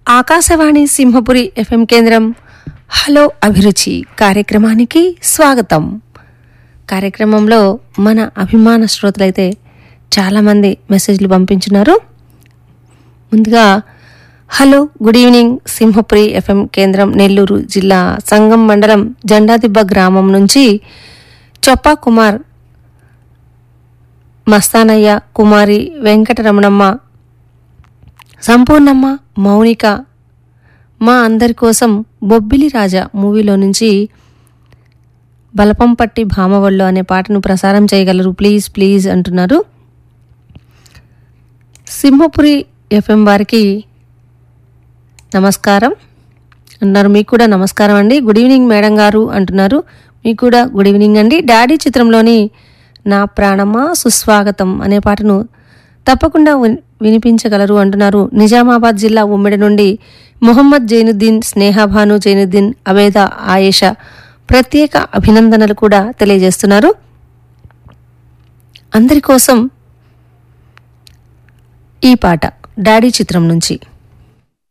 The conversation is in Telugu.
ఆకాశవాణి సింహపురి ఎఫ్ఎం కేంద్రం హలో అభిరుచి కార్యక్రమానికి స్వాగతం కార్యక్రమంలో మన అభిమాన శ్రోతలైతే చాలామంది మెసేజ్లు పంపించున్నారు ముందుగా hello good evening Simhapuri FM కేంద్రం నెల్లూరు జిల్లా సంగం మండలం జెండాదిబ్బ గ్రామం నుంచి చొప్పా కుమార్ మస్తానయ్య కుమారి వెంకటరమణమ్మ సంపూర్ణమ్మ మౌనిక మా అందరి కోసం బొబ్బిలి రాజా మూవీలో నుంచి బలపంపట్టి భామవళ్ళు అనే పాటను ప్రసారం చేయగలరు ప్లీజ్ ప్లీజ్ అంటున్నారు సింహపురి ఎఫ్ఎం వారికి నమస్కారం అన్నారు మీకు కూడా నమస్కారం అండి గుడ్ ఈవినింగ్ మేడం గారు అంటున్నారు మీకు కూడా గుడ్ ఈవినింగ్ అండి డాడీ చిత్రంలోని నా ప్రాణమా సుస్వాగతం అనే పాటను తప్పకుండా విన్- వినిపించగలరు అంటున్నారు నిజామాబాద్ జిల్లా ఉమ్మిడి నుండి మొహమ్మద్ జైనుద్దీన్ స్నేహాభాను జైనుద్దీన్ అవేద ఆయేషా ప్రత్యేక అభినందనలు కూడా తెలియజేస్తున్నారు అందరి కోసం ఈ పాట డాడీ చిత్రం నుంచి